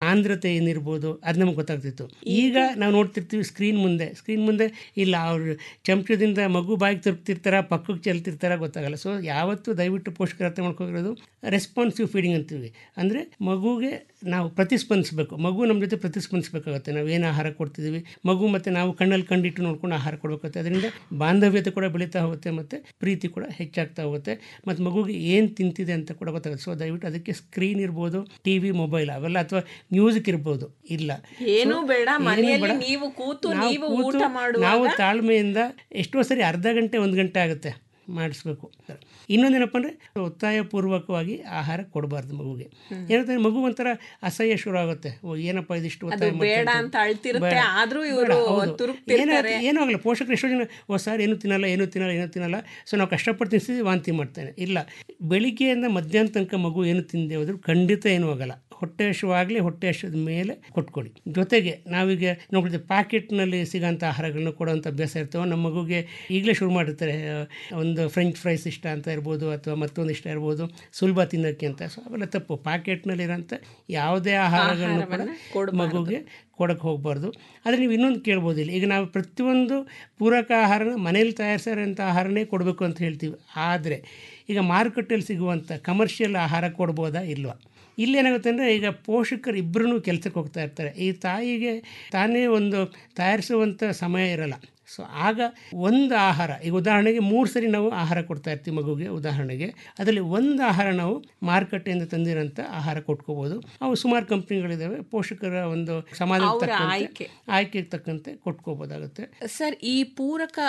ಆಂಧ್ರತೆ ಏನಿರ್ಬೋದು ಅದು ನಮಗೆ ಗೊತ್ತಾಗ್ತಿತ್ತು ಈಗ ನಾವು ನೋಡ್ತಿರ್ತೀವಿ ಸ್ಕ್ರೀನ್ ಮುಂದೆ ಸ್ಕ್ರೀನ್ ಮುಂದೆ ಇಲ್ಲ ಅವರು ಚಮಚದಿಂದ ಮಗು ಬಾಯಿಗೆ ತರುಪ್ತಿರ್ತಾರ ಪಕ್ಕಕ್ಕೆ ಚೆಲ್ತಿರ್ತಾರ ಗೊತ್ತಾಗಲ್ಲ ಸೊ ಯಾವತ್ತೂ ದಯವಿಟ್ಟು ಪೋಷಕರು ಅರ್ಥ ಮಾಡ್ಕೋಗಿರೋದು ರೆಸ್ಪಾನ್ಸಿವ್ ಫೀಡಿಂಗ್ ಅಂತೀವಿ ಅಂದರೆ ಮಗುಗೆ ನಾವು ಪ್ರತಿಸ್ಪಂದಿಸಬೇಕು ಮಗು ನಮ್ಮ ಜೊತೆ ಪ್ರತಿಸ್ಪಂದಿಸಬೇಕಾಗುತ್ತೆ ನಾವು ಏನು ಆಹಾರ ಕೊಡ್ತಿದ್ದೀವಿ ಮಗು ಮತ್ತು ನಾವು ಕಣ್ಣಲ್ಲಿ ಕಂಡಿಟ್ಟು ನೋಡ್ಕೊಂಡು ಆಹಾರ ಕೊಡಬೇಕಾಗುತ್ತೆ ಅದರಿಂದ ಬಾಂಧವ್ಯತೆ ಕೂಡ ಬೆಳೀತಾ ಹೋಗುತ್ತೆ ಮತ್ತು ಪ್ರೀತಿ ಕೂಡ ಹೆಚ್ಚಾಗ್ತಾ ಹೋಗುತ್ತೆ ಮತ್ತು ಮಗುಗೆ ಏನು ತಿಂತಿದೆ ಅಂತ ಕೂಡ ಗೊತ್ತಾಗುತ್ತೆ ಸೊ ದಯವಿಟ್ಟು ಅದಕ್ಕೆ ಸ್ಕ್ರೀನ್ ಇರ್ಬೋದು ಟಿ ವಿ ಮೊಬೈಲ್ ಅವೆಲ್ಲ ಅಥವಾ ಮ್ಯೂಸಿಕ್ ಇರ್ಬೋದು ಇಲ್ಲ ಏನೂ So, ಬೇಡ, ಏನೂ ಮನೆಯಲ್ಲಿ ಬೇಡ. ನೀವು ಕೂತು, ನಾವು ನೀವು ಕೂತು, ಊಟ ಮಾಡುವಾಗ- ನಾವು ತಾಳ್ಮೆಯಿಂದ ಎಷ್ಟೋ ಸರಿ ಅರ್ಧ ಗಂಟೆ ಒಂದು ಗಂಟೆ ಆಗುತ್ತೆ ಮಾಡಿಸ್ಬೇಕು ಇನ್ನೊಂದೇನಪ್ಪ ಅಂದರೆ ಒತ್ತಾಯಪೂರ್ವಕವಾಗಿ ಆಹಾರ ಕೊಡಬಾರ್ದು ಮಗುಗೆ ಏನಂತಂದ್ರೆ ಮಗು ಒಂಥರ ಅಸಹ್ಯ ಶುರು ಆಗುತ್ತೆ ಓ ಏನಪ್ಪ ಇದಿಷ್ಟು ಒತ್ತಾಯ ಅದು ಬೇಡ ಮಾಡ್ತಾ ಅಂತ ಅಳ್ತಿರುತ್ತೆ, ಬೇಡ. ಆದ್ರೂ ಬೇಡ, ಇವ್ರು ಹೌದು. ತುರುಕ್ತಿರ್ತಾರೆ. ಏನಾಗುತ್ತೆ- ಏನೂ ಆಗಲ್ಲ ಪೋಷಕರು ಎಷ್ಟೋ ಜನ ಓ ಸರ್ ಏನು ತಿನ್ನಲ್ಲ ಏನು ತಿನ್ನಲ್ಲ ಏನು ತಿನ್ನಲ್ಲ ಸೊ ನಾವು ಕಷ್ಟಪಟ್ಟು ತಿನ್ನಿಸಿದ್ವಿ ವಾಂತಿ ಮಾಡ್ತಾನೆ ಇಲ್ಲ ಬೆಳಿಗ್ಗೆಯಿಂದ ಮಧ್ಯಾಹ್ನ ತನಕ ಮಗು ಏನು ತಿಂದೆ ಹೋದ್ರು ಖಂಡಿತ ಏನೂ ಆಗಲ್ಲ ಹೊಟ್ಟೆ ಹಸಿವಾಗಲಿ ಹೊಟ್ಟೆ ಹಸಿದ ಮೇಲೆ ಕೊಟ್ಕೊಳ್ಳಿ ಜೊತೆಗೆ ನಾವೀಗ ನೋಡ್ತೀವಿ ಪ್ಯಾಕೆಟ್ನಲ್ಲಿ ಸಿಗೋಂಥ ಆಹಾರಗಳನ್ನ ಕೊಡೋಂಥ ಅಭ್ಯಾಸ ಇರ್ತವೆ ನಮ್ಮ ಮಗುಗೆ ಈಗಲೇ ಶುರು ಮಾಡಿರ್ತಾರೆ ಆ, ಒಂದು ಫ್ರೆಂಚ್ ಫ್ರೈಸ್ ಇಷ್ಟ ಅಂತ ಇರ್ಬೋದು ಅಥವಾ ಮತ್ತೊಂದು ಇಷ್ಟ ಇರ್ಬೋದು ಸುಲಭ ತಿನ್ನೋಕ್ಕೆ ಅಂತ ಸೊ ಅವೆಲ್ಲ ತಪ್ಪು ಪ್ಯಾಕೆಟ್ನಲ್ಲಿರೋಂಥ ಯಾವುದೇ ಆಹಾರಗಳನ್ನು ಕೂಡ ಮಗುಗೆ ಕೊಡಕ್ಕೆ ಹೋಗಬಾರ್ದು ಆದರೆ ನೀವು ಇನ್ನೊಂದು ಕೇಳ್ಬೋದು ಇಲ್ಲಿ ಈಗ ನಾವು ಪ್ರತಿಯೊಂದು ಪೂರಕ ಆಹಾರನ ಮನೇಲಿ ತಯಾರಿಸಿರೋಂಥ ಆಹಾರನೇ ಕೊಡಬೇಕು ಅಂತ ಹೇಳ್ತೀವಿ ಆದರೆ ಈಗ ಮಾರುಕಟ್ಟೆಯಲ್ಲಿ ಸಿಗುವಂಥ ಕಮರ್ಷಿಯಲ್ ಆಹಾರ ಕೊಡ್ಬೋದಾ ಇಲ್ವಾ ಇಲ್ಲೇನಾಗುತ್ತೆ ಅಂದರೆ ಈಗ ಪೋಷಕರು ಇಬ್ಬರೂ ಕೆಲಸಕ್ಕೆ ಹೋಗ್ತಾ ಇರ್ತಾರೆ ಈ ತಾಯಿಗೆ ತಾನೇ ಒಂದು ತಯಾರಿಸುವಂಥ ಸಮಯ ಇರಲ್ಲ ಸೊ ಆಗ ಒಂದು ಆಹಾರ ಈಗ ಉದಾಹರಣೆಗೆ ಮೂರು ಸರಿ ನಾವು ಆಹಾರ ಕೊಡ್ತಾ ಇರ್ತೀವಿ ಮಗುಗೆ ಉದಾಹರಣೆಗೆ ಅದರಲ್ಲಿ ಒಂದು ಆಹಾರ ನಾವು ಮಾರುಕಟ್ಟೆಯಿಂದ ತಂದಿರೋಂಥ ಆಹಾರ ಕೊಟ್ಕೋಬೋದು ಅವು ಸುಮಾರು ಕಂಪ್ನಿಗಳಿದ್ದಾವೆ ಪೋಷಕರ ಒಂದು ಸಮಾಜಕ್ಕೆ ಅವರ ತಕ್ಕಂತೆ ಆಯ್ಕೆ. ಆಯ್ಕೆಗೆ ತಕ್ಕಂತೆ ಕೊಟ್ಕೋಬೋದಾಗುತ್ತೆ ಸರ್ ಈ ಪೂರಕ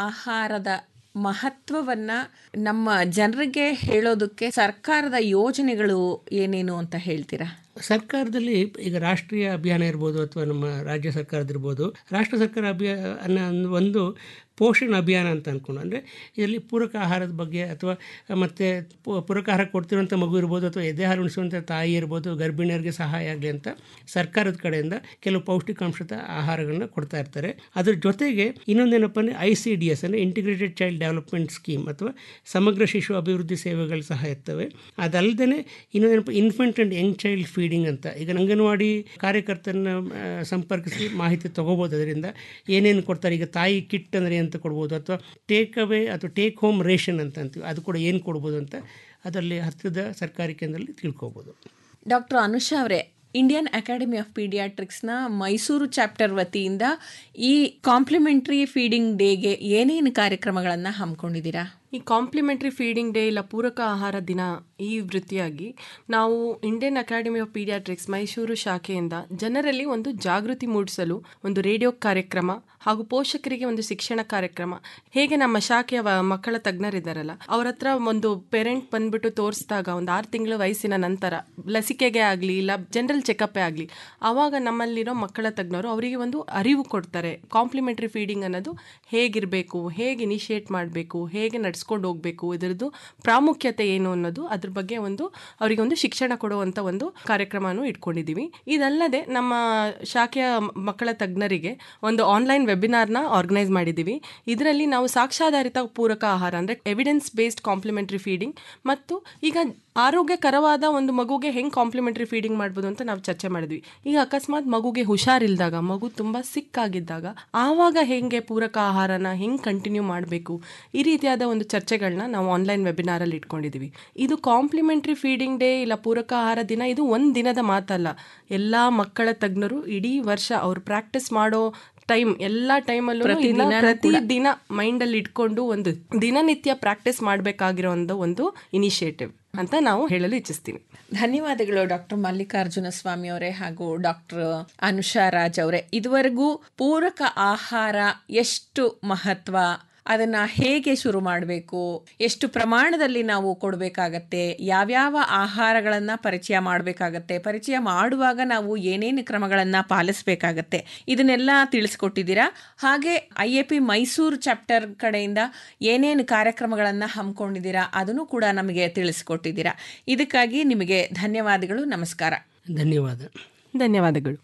ಆಹಾರದ ಮಹತ್ವವನ್ನ ನಮ್ಮ ಜನರಿಗೆ ಹೇಳೋದಕ್ಕೆ ಸರ್ಕಾರದ ಯೋಜನೆಗಳು ಏನೇನು ಅಂತ ಹೇಳ್ತೀರಾ ಸರ್ಕಾರದಲ್ಲಿ ಈಗ ರಾಷ್ಟ್ರೀಯ ಅಭಿಯಾನ ಇರ್ಬೋದು ಅಥವಾ ನಮ್ಮ ರಾಜ್ಯ ಸರ್ಕಾರದಿರ್ಬೋದು ರಾಷ್ಟ್ರ ಸರ್ಕಾರ ಅಭಿಯಾನ ಒಂದು ಪೋಷಣ ಅಭಿಯಾನ ಅಂತ ಅಂದ್ಕೊಂಡು ಅಂದರೆ ಇದರಲ್ಲಿ ಪೂರಕ ಆಹಾರದ ಬಗ್ಗೆ ಅಥವಾ ಮತ್ತು ಪೂರಕ ಆಹಾರ ಕೊಡ್ತಿರೋಂಥ ಮಗು ಇರ್ಬೋದು ಅಥವಾ ಎದೆ ಹಾಲು ಉಣಿಸುವಂಥ ತಾಯಿ ಇರ್ಬೋದು ಗರ್ಭಿಣಿಯರಿಗೆ ಸಹಾಯ ಆಗಲಿ ಅಂತ ಸರ್ಕಾರದ ಕಡೆಯಿಂದ ಕೆಲವು ಪೌಷ್ಟಿಕಾಂಶದ ಆಹಾರಗಳನ್ನ ಕೊಡ್ತಾ ಇರ್ತಾರೆ ಅದ್ರ ಜೊತೆಗೆ ಇನ್ನೊಂದೇನಪ್ಪ ಅಂದರೆ ಐ ಸಿ ಡಿ ಎಸ್ ಅಂದರೆ ಇಂಟಿಗ್ರೇಟೆಡ್ ಚೈಲ್ಡ್ ಡೆವಲಪ್ಮೆಂಟ್ ಸ್ಕೀಮ್ ಅಥವಾ ಸಮಗ್ರ ಶಿಶು ಅಭಿವೃದ್ಧಿ ಸೇವೆಗಳು ಸಹ ಇರ್ತವೆ ಅದಲ್ಲದೆ ಇನ್ನೊಂದೇನಪ್ಪ infant and young child feeding ಅಂತ ಈಗ ಅಂಗನವಾಡಿ ಕಾರ್ಯಕರ್ತರನ್ನ ಆ, ಸಂಪರ್ಕಿಸಿ ಮಾಹಿತಿ ತೊಗೋಬೋದು ಅದರಿಂದ ಏನೇನು ಕೊಡ್ತಾರೆ ಈಗ ತಾಯಿ ಕಿಟ್ ಅಂದರೆ ಅಂತ ಕೊಡ್ಬೋದು ಅಥವಾ ಟೇಕ್ ಅವೇ ಅಥವಾ ಟೇಕ್ ಹೋಮ್ ರೇಷನ್ ಅಂತ ಅಂತೀವಿ ಅದು ಕೂಡ ಏನು ಕೊಡ್ಬೋದು ಅಂತ ಅದರಲ್ಲಿ ಹತ್ತಿರದ ಸರ್ಕಾರಿ ಕೇಂದ್ರದಲ್ಲಿ ತಿಳ್ಕೊಬೋದು ಡಾಕ್ಟರ್ ಅನುಷಾ ಅವರೇ ಇಂಡಿಯನ್ ಅಕಾಡೆಮಿ ಆಫ್ ಪೀಡಿಯಾಟ್ರಿಕ್ಸ್ನ ಮೈಸೂರು ಚಾಪ್ಟರ್ ವತಿಯಿಂದ ಈ ಕಾಂಪ್ಲಿಮೆಂಟ್ರಿ ಫೀಡಿಂಗ್ ಡೇಗೆ ಏನೇನು ಕಾರ್ಯಕ್ರಮಗಳನ್ನು ಹಮ್ಮಿಕೊಂಡಿದ್ದೀರಾ ಈ ಕಾಂಪ್ಲಿಮೆಂಟ್ರಿ ಫೀಡಿಂಗ್ ಡೇ ಇಲ್ಲ ಪೂರಕ ಆಹಾರ ದಿನ ಈ ವೃತ್ತಿಯಾಗಿ ನಾವು Indian academy of paediatrics Mysuru ಶಾಖೆಯಿಂದ ಜನರಲ್ಲಿ ಒಂದು ಜಾಗೃತಿ ಮೂಡಿಸಲು ಒಂದು ರೇಡಿಯೋ ಕಾರ್ಯಕ್ರಮ ಹಾಗೂ ಪೋಷಕರಿಗೆ ಒಂದು ಶಿಕ್ಷಣ ಕಾರ್ಯಕ್ರಮ ಹೇಗೆ ನಮ್ಮ ಶಾಖೆಯ ವ- ಮಕ್ಕಳ ತಜ್ಞರಿದ್ದಾರಲ್ಲ ಅವ್ರ ಹತ್ರ ಒಂದು ಪೇರೆಂಟ್ ಬಂದ್ಬಿಟ್ಟು ತೋರಿಸಿದಾಗ ಒಂದು ಆರು ತಿಂಗಳ ವಯಸ್ಸಿನ ನಂತರ ಲಸಿಕೆಗೆ ಆಗಲಿ ಇಲ್ಲ ಜನರಲ್ ಚೆಕಪ್ಪೇ ಆಗಲಿ ಆವಾಗ ನಮ್ಮಲ್ಲಿರೋ ಮಕ್ಕಳ ತಜ್ಞರು ಅವರಿಗೆ ಒಂದು ಅರಿವು ಕೊಡ್ತಾರೆ ಕಾಂಪ್ಲಿಮೆಂಟ್ರಿ ಫೀಡಿಂಗ್ ಅನ್ನೋದು ಹೇಗಿರಬೇಕು ಹೇಗೆ ಇನಿಷಿಯೇಟ್ ಮಾಡಬೇಕು ಹೇಗೆ ನಡ್ಸ್ಕೊಂಡು ಹೋಗಬೇಕು ಇದರದ್ದು ಪ್ರಾಮುಖ್ಯತೆ ಏನು ಅನ್ನೋದು ಅದ್ರ ಬಗ್ಗೆ ಒಂದು ಅವರಿಗೆ ಒಂದು ಶಿಕ್ಷಣ ಕೊಡುವಂಥ ಒಂದು ಕಾರ್ಯಕ್ರಮನೂ ಇಟ್ಕೊಂಡಿದ್ದೀವಿ ಇದಲ್ಲದೆ ನಮ್ಮ ಶಾಖೆಯ ಮಕ್ಕಳ ತಜ್ಞರಿಗೆ ಒಂದು ಆನ್ಲೈನ್ ವೆಬಿನಾರ್ನ ಆರ್ಗನೈಸ್ ಮಾಡಿದ್ದೀವಿ ಇದರಲ್ಲಿ ನಾವು ಸಾಕ್ಷ್ಯಾಧಾರಿತ ಪೂರಕ ಆಹಾರ ಅಂದರೆ ಎವಿಡೆನ್ಸ್ ಬೇಸ್ಡ್ ಕಾಂಪ್ಲಿಮೆಂಟ್ರಿ ಫೀಡಿಂಗ್ ಮತ್ತು ಈಗ ಆರೋಗ್ಯಕರವಾದ ಒಂದು ಮಗುಗೆ ಹೆಂಗೆ ಕಾಂಪ್ಲಿಮೆಂಟ್ರಿ ಫೀಡಿಂಗ್ ಮಾಡ್ಬೋದು ಅಂತ ನಾವು ಚರ್ಚೆ ಮಾಡಿದ್ವಿ ಈಗ ಅಕಸ್ಮಾತ್ ಮಗುಗೆ ಹುಷಾರಿಲ್ದಾಗ ಮಗು ತುಂಬ ಸಿಕ್ ಆಗಿದ್ದಾಗ ಆವಾಗ ಹೆಂಗೆ ಪೂರಕ ಆಹಾರನ ಹೆಂಗೆ ಕಂಟಿನ್ಯೂ ಮಾಡಬೇಕು ಈ ರೀತಿಯಾದ ಒಂದು ಚರ್ಚೆಗಳನ್ನ ನಾವು ಆನ್ಲೈನ್ ವೆಬಿನಾರಲ್ಲಿ ಇಟ್ಕೊಂಡಿದ್ದೀವಿ ಇದು ಕಾಂಪ್ಲಿಮೆಂಟ್ರಿ ಫೀಡಿಂಗ್ ಡೇ ಇಲ್ಲ ಪೂರಕ ಆಹಾರ ದಿನ ಇದು ಒಂದು ದಿನದ ಮಾತಲ್ಲ ಎಲ್ಲ ಮಕ್ಕಳ ತಜ್ಞರು ಇಡೀ ವರ್ಷ ಅವ್ರು ಪ್ರಾಕ್ಟೀಸ್ ಮಾಡೋ ಟೈಮ್ ಎಲ್ಲ ಟೈಮಲ್ಲೂ ಪ್ರತಿದಿನನೂ ಪ್ರತಿ ದಿನ ಮೈಂಡಲ್ಲಿ ಇಟ್ಕೊಂಡು ಒಂದು ದಿನನಿತ್ಯ ಪ್ರಾಕ್ಟೀಸ್ ಮಾಡಬೇಕಾಗಿರೋ ಒಂದು ಒಂದು ಇನಿಷಿಯೇಟಿವ್ ಅಂತ ನಾವು ಹೇಳಲು ಇಚ್ಛಿಸ್ತೀನಿ ಧನ್ಯವಾದಗಳು ಡಾಕ್ಟರ್ ಮಲ್ಲಿಕಾರ್ಜುನ ಸ್ವಾಮಿ ಅವರೇ ಹಾಗೂ ಡಾಕ್ಟರ್ ಅನುಷಾ ರಾಜ್ ಅವರೇ ಇದುವರೆಗೂ ಪೂರಕ ಆಹಾರ ಎಷ್ಟು ಮಹತ್ವ ಅದನ್ನ ಹೇಗೆ ಶುರು ಮಾಡಬೇಕು ಎಷ್ಟು ಪ್ರಮಾಣದಲ್ಲಿ ನಾವು ಕೊಡಬೇಕಾಗತ್ತೆ ಯಾವ್ಯಾವ ಆಹಾರಗಳನ್ನ ಪರಿಚಯ ಮಾಡಬೇಕಾಗತ್ತೆ ಪರಿಚಯ ಮಾಡುವಾಗ ನಾವು ಏನೇನು ಕ್ರಮಗಳನ್ನ ಪಾಲಿಸಬೇಕಾಗತ್ತೆ ಇದನ್ನೆಲ್ಲ ತಿಳಿಸ್ಕೊಟ್ಟಿದ್ದೀರಾ ಹಾಗೆ I A P Mysuru chapter ಕಡೆಯಿಂದ ಏನೇನು ಕಾರ್ಯಕ್ರಮಗಳನ್ನ ಹಮ್ಮಿಕೊಂಡಿದ್ದೀರಾ ಅದನ್ನು ಕೂಡ ನಮಗೆ ತಿಳಿಸ್ಕೊಟ್ಟಿದ್ದೀರಾ ಇದಕ್ಕಾಗಿ ನಿಮಗೆ ಧನ್ಯವಾದಗಳು ನಮಸ್ಕಾರ ಧನ್ಯವಾದ ಧನ್ಯವಾದಗಳು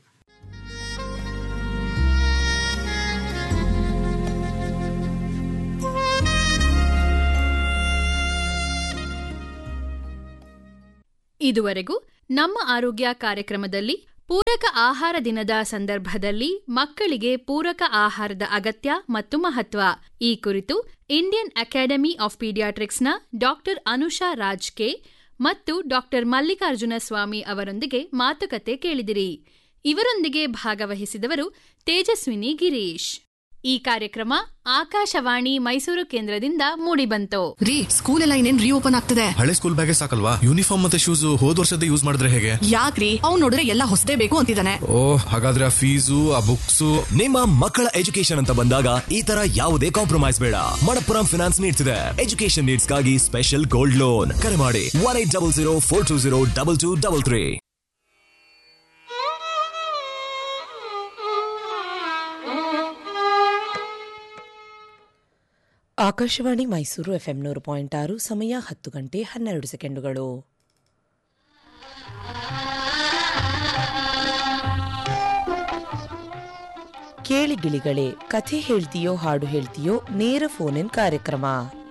ಇದುವರೆಗೂ ನಮ್ಮ ಆರೋಗ್ಯ ಕಾರ್ಯಕ್ರಮದಲ್ಲಿ ಪೂರಕ ಆಹಾರ ದಿನದ ಸಂದರ್ಭದಲ್ಲಿ ಮಕ್ಕಳಿಗೆ ಪೂರಕ ಆಹಾರದ ಅಗತ್ಯ ಮತ್ತು ಮಹತ್ವ ಈ ಕುರಿತು ಇಂಡಿಯನ್ ಅಕಾಡೆಮಿ ಆಫ್ ಪೀಡಿಯಾಟ್ರಿಕ್ಸ್ನ ಡಾಕ್ಟರ್ ಅನುಷಾ ರಾಜ್ ಕೆ ಮತ್ತು ಡಾಕ್ಟರ್ ಮಲ್ಲಿಕಾರ್ಜುನ ಸ್ವಾಮಿ ಅವರೊಂದಿಗೆ ಮಾತುಕತೆ ಕೇಳಿದಿರಿ ಇವರೊಂದಿಗೆ ಭಾಗವಹಿಸಿದವರು ತೇಜಸ್ವಿನಿ ಗಿರೀಶ್ ಈ ಕಾರ್ಯಕ್ರಮ ಆಕಾಶವಾಣಿ ಮೈಸೂರು ಕೇಂದ್ರದಿಂದ ಮೂಡಿಬಂತು ರೀ ಸ್ಕೂಲ್ ಎಲ್ಲ ಇನ್ನೇನ್ ರೀಓಪನ್ ಆಗ್ತದೆ ಹಳೆ ಸ್ಕೂಲ್ ಬ್ಯಾಗೆ ಸಾಕಲ್ವಾ ಯೂನಿಫಾರ್ಮ್ ಮತ್ತೆ ಶೂಸ್ ಹೋದ್ ವರ್ಷದ ಯೂಸ್ ಮಾಡಿದ್ರೆ ಹೇಗೆ ಯಾಕ್ರಿ ಅವ್ನ್ ನೋಡಿದ್ರೆ ಎಲ್ಲ ಹೊಸದೇ ಬೇಕು ಅಂತಿದ್ದಾನೆ ಓ ಹಾಗಾದ್ರೆ ಆ ಫೀಸು ಆ ಬುಕ್ಸು ನಿಮ್ಮ ಮಕ್ಕಳ ಎಜುಕೇಶನ್ ಅಂತ ಬಂದಾಗ ಈ ತರ ಯಾವುದೇ ಕಾಂಪ್ರಮೈಸ್ ಬೇಡ ಮಣಪ್ಪುರಂ ಫಿನಾನ್ಸ್ ನೀಡ್ತಿದೆ ಎಜುಕೇಶನ್ ನೀಡ್ಸ್ಗಾಗಿ ಸ್ಪೆಷಲ್ ಗೋಲ್ಡ್ ಲೋನ್ ಕರೆ ಮಾಡಿ one eight double zero four two zero double two double three Akashvani Mysuru FM ನೂರು ಪಾಯಿಂಟ್ ಆರು ಸಮಯ ಹತ್ತು ಗಂಟೆ ಹನ್ನೆರಡು ಸೆಕೆಂಡುಗಳು ಕೇಳಿ ಗಿಳಿಗಳೇ ಕಥೆ ಹೇಳ್ತೀಯೋ ಹಾಡು ಹೇಳ್ತೀಯೋ ನೇರ ಫೋನ್ ಇನ್ ಕಾರ್ಯಕ್ರಮ